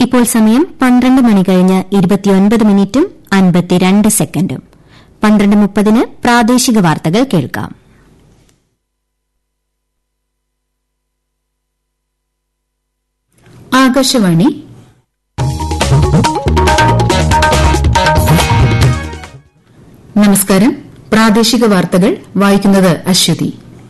ഇപ്പോൾ സമയം പന്ത്രണ്ട് മണി കഴിഞ്ഞ് ഇരുപത്തിയൊൻപത് മിനിറ്റും അൻപത്തിരണ്ട് സെക്കൻഡും പന്ത്രണ്ട് മുപ്പതിന് പ്രാദേശിക വാർത്തകൾ കേൾക്കാം ആകാശവാണി നമസ്കാരം പ്രാദേശിക വാർത്തകൾ വായിക്കുന്നത് അശ്വതി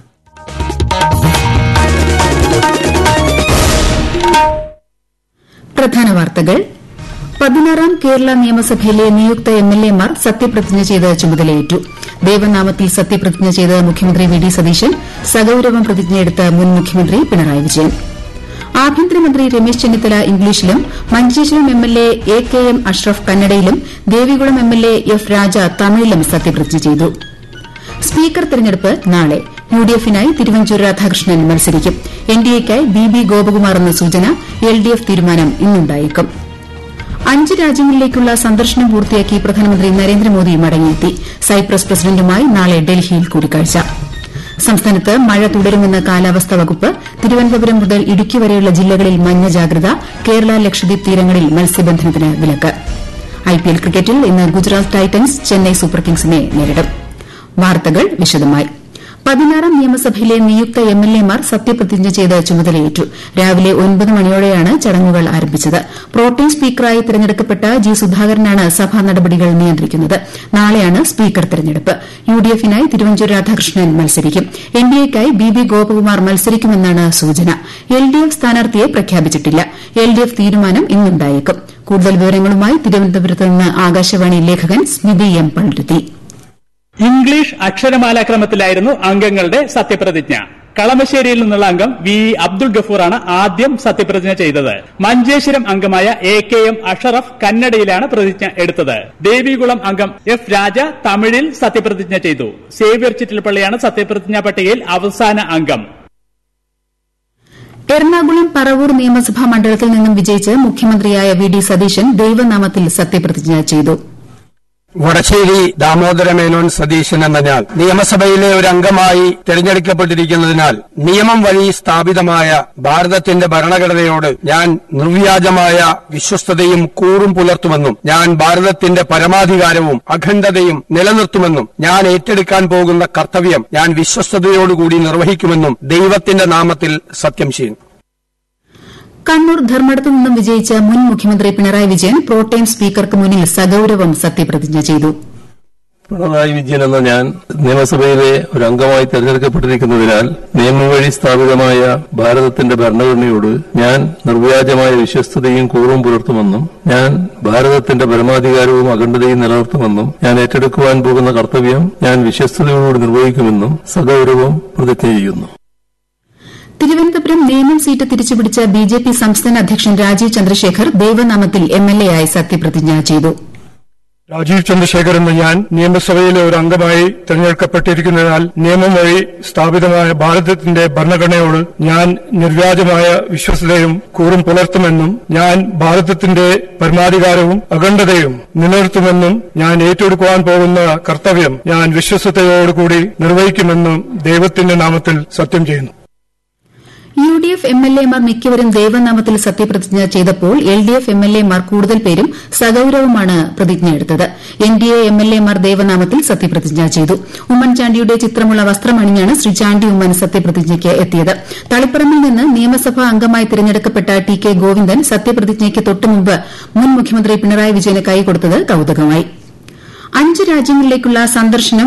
പ്രധാന വാർത്തകൾ പതിനാറാം കേരള നിയമസഭയിലെ നിയുക്ത എംഎൽഎമാർ സത്യപ്രതിജ്ഞ ചെയ്ത് ചുമതലയേറ്റു ദേവനാമത്തിൽ സത്യപ്രതിജ്ഞ ചെയ്ത് മുഖ്യമന്ത്രി വി ഡി സതീശൻ സഗൌരവം പ്രതിജ്ഞയെടുത്ത് മുൻ മുഖ്യമന്ത്രി പിണറായി വിജയൻ ആഭ്യന്തരമന്ത്രി രമേശ് ചെന്നിത്തല ഇംഗ്ലീഷിലും Manjeshwaram MLA A K M Ashraf കന്നഡയിലും ദേവികുളം എംഎൽഎ എഫ് രാജ തമിഴിലും സത്യപ്രതിജ്ഞ ചെയ്തു സ്പീക്കർ തെരഞ്ഞെടുപ്പ് നാളെ യുഡിഎഫിനായി തിരുവഞ്ചൂർ രാധാകൃഷ്ണൻ മത്സരിക്കും എൻഡിഎക്കായി ബി ബി ഗോപകുമാർ എന്ന സൂചന എൽഡിഎഫ് തീരുമാനം ഇന്നുണ്ടായേക്കും അഞ്ച് രാജ്യങ്ങളിലേക്കുള്ള സന്ദർശനം പൂർത്തിയാക്കി പ്രധാനമന്ത്രി നരേന്ദ്രമോദി മടങ്ങിയെത്തി സൈപ്രസ് പ്രസിഡന്റുമായി നാളെ ഡൽഹിയിൽ കൂടിക്കാഴ്ച സംസ്ഥാനത്ത് മഴ തുടരുമെന്ന് കാലാവസ്ഥാ വകുപ്പ് തിരുവനന്തപുരം മുതൽ ഇടുക്കി വരെയുള്ള ജില്ലകളിൽ മഞ്ഞ ജാഗ്രത കേരള ലക്ഷദ്വീപ് തീരങ്ങളിൽ മത്സ്യബന്ധനത്തിന് വിലക്ക് ഐപിഎൽ ക്രിക്കറ്റിൽ ഇന്ന് ഗുജറാത്ത് ടൈറ്റൻസ് ചെന്നൈ സൂപ്പർ കിങ്സിനെ നേരിടും വാർത്തകൾ വിശദമായി പതിനാറാം നിയമസഭയിലെ നിയുക്ത എംഎൽഎമാർ സത്യപ്രതിജ്ഞ ചെയ്ത് ചുമതലയേറ്റു രാവിലെ ഒൻപത് മണിയോടെയാണ് ചടങ്ങുകൾ ആരംഭിച്ചത് പ്രോട്ടേം സ്പീക്കറായി തെരഞ്ഞെടുക്കപ്പെട്ട ജി സുധാകരനാണ് സഭാ നടപടികൾ നിയന്ത്രിക്കുന്നത് നാളെയാണ് സ്പീക്കർ തെരഞ്ഞെടുപ്പ് യുഡിഎഫിനായി തിരുവഞ്ചൂർ രാധാകൃഷ്ണൻ മത്സരിക്കും എൻഡിഎക്കായി ബി ബി ഗോപകുമാർ മത്സരിക്കുമെന്നാണ് സൂചന എൽഡിഎഫ് സ്ഥാനാർത്ഥിയെ പ്രഖ്യാപിച്ചിട്ടില്ല എൽഡിഎഫ് തീരുമാനം ഇന്നുണ്ടായേക്കും കൂടുതൽ വിവരങ്ങളുമായി തിരുവനന്തപുരത്ത് നിന്ന് ആകാശവാണി ലേഖകൻ സ്മിതി എം പള്ളുരുത്തി ഇംഗ്ലീഷ് അക്ഷരമാലാക്രമത്തിലായിരുന്നു അംഗങ്ങളുടെ സത്യപ്രതിജ്ഞ കളമശ്ശേരിയിൽ നിന്നുള്ള അംഗം വി ഇ അബ്ദുൾ ഗഫൂറാണ് ആദ്യം സത്യപ്രതിജ്ഞ ചെയ്തത് മഞ്ചേശ്വരം അംഗമായ എ കെ എം അഷറഫ് കന്നഡയിലാണ് പ്രതിജ്ഞ എടുത്തത് ദേവികുളം അംഗം എഫ് രാജ തമിഴിൽ സത്യപ്രതിജ്ഞ ചെയ്തു സേവ്യർ ചിറ്റിലപ്പള്ളിയാണ് സത്യപ്രതിജ്ഞാ പട്ടികയിൽ അവസാന അംഗം എറണാകുളം പറവൂർ നിയമസഭാ മണ്ഡലത്തിൽ നിന്നും വിജയിച്ച് മുഖ്യമന്ത്രിയായ വി ഡി സതീശൻ ദൈവനാമത്തിൽ സത്യപ്രതിജ്ഞ ചെയ്തു വടശ്ശേരി ദാമോദര മേനോൻ സതീശൻ എന്ന ഞാൻ നിയമസഭയിലെ ഒരു അംഗമായി തെരഞ്ഞെടുക്കപ്പെട്ടിരിക്കുന്നതിനാൽ നിയമം വഴി സ്ഥാപിതമായ ഭാരതത്തിന്റെ ഭരണഘടനയോട് ഞാൻ നിർവ്യാജമായ വിശ്വസ്തതയും കൂറും പുലർത്തുമെന്നും ഞാൻ ഭാരതത്തിന്റെ പരമാധികാരവും അഖണ്ഡതയും നിലനിർത്തുമെന്നും ഞാൻ ഏറ്റെടുക്കാൻ പോകുന്ന കർത്തവ്യം ഞാൻ വിശ്വസ്തയോടുകൂടി നിർവഹിക്കുമെന്നും ദൈവത്തിന്റെ നാമത്തിൽ സത്യം ചെയ്യുന്നു കണ്ണൂർ ധർമ്മടത്തു നിന്നും വിജയിച്ച മുൻ മുഖ്യമന്ത്രി പിണറായി വിജയൻ പ്രോട്ടേം സ്പീക്കർക്ക് മുന്നിൽ സഗൌരവം സത്യപ്രതിജ്ഞ ചെയ്തു പിണറായി വിജയൻ എന്ന ഞാൻ നിയമസഭയിലെ ഒരു അംഗമായി തെരഞ്ഞെടുക്കപ്പെട്ടിരിക്കുന്നതിനാൽ നിയമം വഴി സ്ഥാപിതമായ ഭാരതത്തിന്റെ ഭരണഘടനയോട് ഞാൻ നിർവ്യാജമായ വിശ്വസ്തതയും കൂറും പുലർത്തുമെന്നും ഞാൻ ഭാരതത്തിന്റെ പരമാധികാരവും അഖണ്ഡതയും നിലനിർത്തുമെന്നും ഞാൻ ഏറ്റെടുക്കുവാൻ പോകുന്ന കർത്തവ്യം ഞാൻ വിശ്വസ്തയോടുകൂടി നിർവഹിക്കുമെന്നും സഗൌരവം പ്രതിജ്ഞ ചെയ്യുന്നു തിരുവനന്തപുരം നേമം സീറ്റ് തിരിച്ചുപിടിച്ച ബി ജെ പി സംസ്ഥാന അധ്യക്ഷൻ രാജീവ് ചന്ദ്രശേഖർ ദൈവനാമത്തിൽ എംഎൽഎ ആയി സത്യപ്രതിജ്ഞ ചെയ്തു രാജീവ് ചന്ദ്രശേഖർ എന്ന ഞാൻ നിയമസഭയിലെ ഒരു അംഗമായി തെരഞ്ഞെടുക്കപ്പെട്ടിരിക്കുന്നതിനാൽ നിയമം വഴി സ്ഥാപിതമായ ഭാരതത്തിന്റെ ഭരണഘടനയോട് ഞാൻ നിർവ്യാജമായ വിശ്വസതയും കൂറും പുലർത്തുമെന്നും ഞാൻ ഭാരതത്തിന്റെ പരമാധികാരവും അഖണ്ഡതയും നിലനിർത്തുമെന്നും ഞാൻ ഏറ്റെടുക്കുവാൻ പോകുന്ന കർത്തവ്യം ഞാൻ വിശ്വസതയോടുകൂടി നിർവഹിക്കുമെന്നും ദൈവത്തിന്റെ നാമത്തിൽ സത്യം ചെയ്യുന്നു യു ഡി എഫ് എംഎൽഎമാർ മിക്കവരും ദൈവനാമത്തിൽ സത്യപ്രതിജ്ഞ ചെയ്തപ്പോൾ എൽ ഡി എഫ് എംഎൽഎമാർ കൂടുതൽ പേരും സഗൌരവമാണ് പ്രതിജ്ഞയെടുത്തത് എൻ ഡി എ എംഎൽഎമാർ ദൈവനാമത്തിൽ സത്യപ്രതിജ്ഞ ചെയ്തു ഉമ്മൻചാണ്ടിയുടെ ചിത്രമുള്ള വസ്ത്രമണിഞ്ഞാണ് ശ്രീ ചാണ്ടി ഉമ്മൻ സത്യപ്രതിജ്ഞയ്ക്ക് എത്തിയത് തളിപ്പറമ്പിൽ നിന്ന് നിയമസഭാ അംഗമായി തിരഞ്ഞെടുക്കപ്പെട്ട ടി കെ ഗോവിന്ദൻ സത്യപ്രതിജ്ഞയ്ക്ക് തൊട്ടുമുമ്പ് മുൻ മുഖ്യമന്ത്രി പിണറായി വിജയന് കൈകൊടുത്തത് കൌതുകമായി അഞ്ച് രാജ്യങ്ങളിലേക്കുള്ള സന്ദർശനം